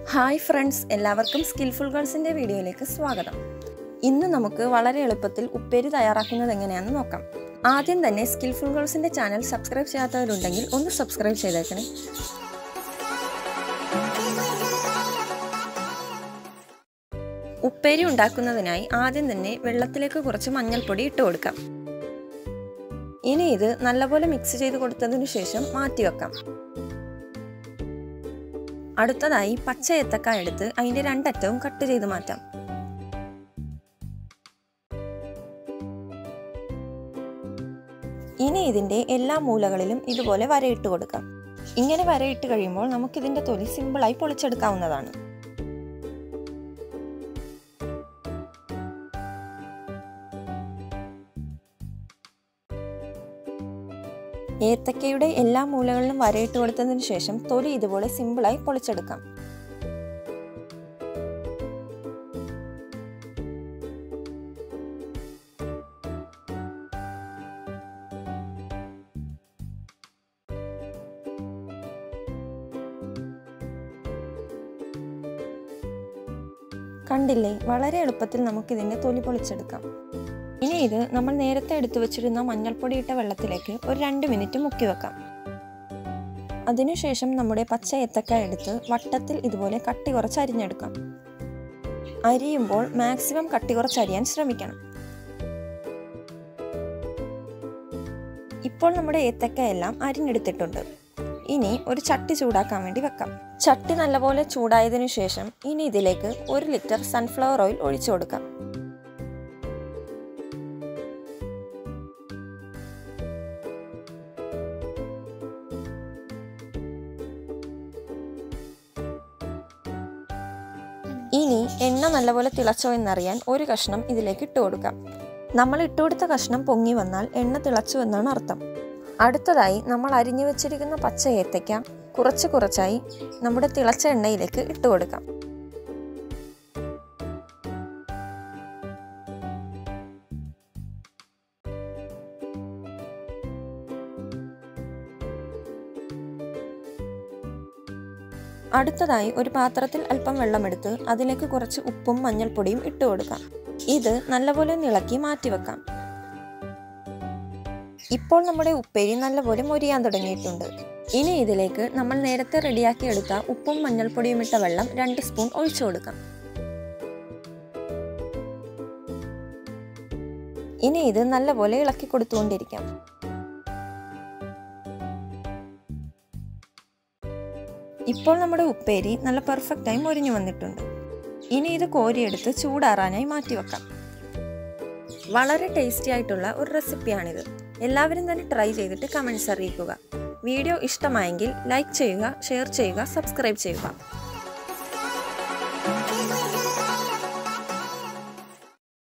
hi friends എല്ലാവർക്കും skillful ഗേൾസിൻ്റെ വീഡിയോയിലേക്ക് സ്വാഗതം ഇന്ന് നമുക്ക് വളരെ എളുപ്പത്തിൽ ഉപ്പേരി തയ്യാറാക്കുന്നത് എങ്ങനെയാണെന്ന് നോക്കാം ആദ്യം തന്നെ സ്കിൽഫുൾ ഗേൾസിൻ്റെ ചാനൽ സബ്സ്ക്രൈബ് ചെയ്യാത്തവരുണ്ടെങ്കിൽ ഒന്ന് സബ്സ്ക്രൈബ് ചെയ്തേക്കണേ ഉപ്പേരി ഉണ്ടാക്കുന്നതിനായി ആദ്യം തന്നെ വെള്ളത്തിലേക്ക് കുറച്ച് മഞ്ഞൾപ്പൊടി ഇട്ട് കൊടുക്കാം ഇനി ഇത് നല്ലപോലെ മിക്സ് ചെയ്ത് കൊടുത്തതിനു ശേഷം മാറ്റി വെക്കാം അടുത്തതായി പച്ച ഏത്തക്ക എടുത്ത് അതിൻ്റെ രണ്ടറ്റവും കട്ട് ചെയ്ത് മാറ്റാം ഇനി ഇതിൻ്റെ എല്ലാ മൂലകളിലും ഇതുപോലെ വരയിട്ട് കൊടുക്കാം ഇങ്ങനെ വരയിട്ട് കഴിയുമ്പോൾ നമുക്കിതിൻ്റെ തൊലി സിമ്പിളായി പൊളിച്ചെടുക്കാവുന്നതാണ് ഏത്തക്കയുടെ എല്ലാ മൂലകളിലും വരയിട്ട് കൊടുത്തതിന് ശേഷം തൊലി ഇതുപോലെ സിമ്പിളായി പൊളിച്ചെടുക്കാം കണ്ടില്ലേ വളരെ എളുപ്പത്തിൽ നമുക്കിതിൻ്റെ തൊലി പൊളിച്ചെടുക്കാം ഇനി ഇത് നമ്മൾ നേരത്തെ എടുത്തു വച്ചിരുന്ന മഞ്ഞൾപ്പൊടി ഇട്ട വെള്ളത്തിലേക്ക് ഒരു രണ്ട് മിനിറ്റ് മുക്കി വെക്കാം അതിനുശേഷം നമ്മുടെ പച്ച ഏത്തക്ക എടുത്ത് വട്ടത്തിൽ ഇതുപോലെ കട്ടി കുറച്ച് അരിഞ്ഞെടുക്കാം അരിയുമ്പോൾ മാക്സിമം കട്ടി കുറച്ച് അരിയാൻ ശ്രമിക്കണം ഇപ്പോൾ നമ്മുടെ ഏത്തക്ക എല്ലാം അരിഞ്ഞെടുത്തിട്ടുണ്ട് ഇനി ഒരു ചട്ടി ചൂടാക്കാൻ വേണ്ടി വെക്കാം ചട്ടി നല്ലപോലെ ചൂടായതിനു ശേഷം ഇനി ഇതിലേക്ക് ഒരു ലിറ്റർ സൺഫ്ലവർ ഓയിൽ ഒഴിച്ചു കൊടുക്കാം ഇനി എണ്ണ നല്ലപോലെ തിളച്ചോ എന്നറിയാൻ ഒരു കഷ്ണം ഇതിലേക്ക് ഇട്ട് കൊടുക്കാം നമ്മൾ ഇട്ടുകൊടുത്ത കഷ്ണം പൊങ്ങി വന്നാൽ എണ്ണ തിളച്ചു എന്നാണ് അർത്ഥം അടുത്തതായി നമ്മൾ അരിഞ്ഞു വെച്ചിരിക്കുന്ന പച്ച ഏത്തയ്ക്ക കുറച്ച് കുറച്ചായി നമ്മുടെ തിളച്ച എണ്ണയിലേക്ക് ഇട്ട് കൊടുക്കാം അടുത്തതായി ഒരു പാത്രത്തിൽ അല്പം വെള്ളമെടുത്ത് അതിലേക്ക് കുറച്ച് ഉപ്പും മഞ്ഞൾപ്പൊടിയും ഇട്ട് കൊടുക്കാം ഇത് നല്ലപോലെ നിളക്കി മാറ്റിവെക്കാം ഇപ്പോൾ നമ്മുടെ ഉപ്പേരി നല്ലപോലെ മൊരിയാൻ തുടങ്ങിയിട്ടുണ്ട് ഇനി ഇതിലേക്ക് നമ്മൾ നേരത്തെ റെഡിയാക്കി എടുത്ത ഉപ്പും മഞ്ഞൾപ്പൊടിയും ഇട്ട വെള്ളം രണ്ട് സ്പൂൺ ഒഴിച്ചു കൊടുക്കാം ഇനി ഇത് നല്ലപോലെ ഇളക്കി കൊടുത്തുകൊണ്ടിരിക്കാം ഇപ്പോൾ നമ്മുടെ ഉപ്പേരി നല്ല പെർഫെക്റ്റായി മൊരിഞ്ഞു വന്നിട്ടുണ്ട് ഇനി ഇത് കോരിയെടുത്ത് ചൂടാറാനായി മാറ്റി വെക്കാം വളരെ ടേസ്റ്റി ആയിട്ടുള്ള ഒരു റെസിപ്പിയാണിത് എല്ലാവരും തന്നെ ട്രൈ ചെയ്തിട്ട് കമൻസ് അറിയിക്കുക വീഡിയോ ഇഷ്ടമായെങ്കിൽ ലൈക്ക് ചെയ്യുക ഷെയർ ചെയ്യുക സബ്സ്ക്രൈബ് ചെയ്യുക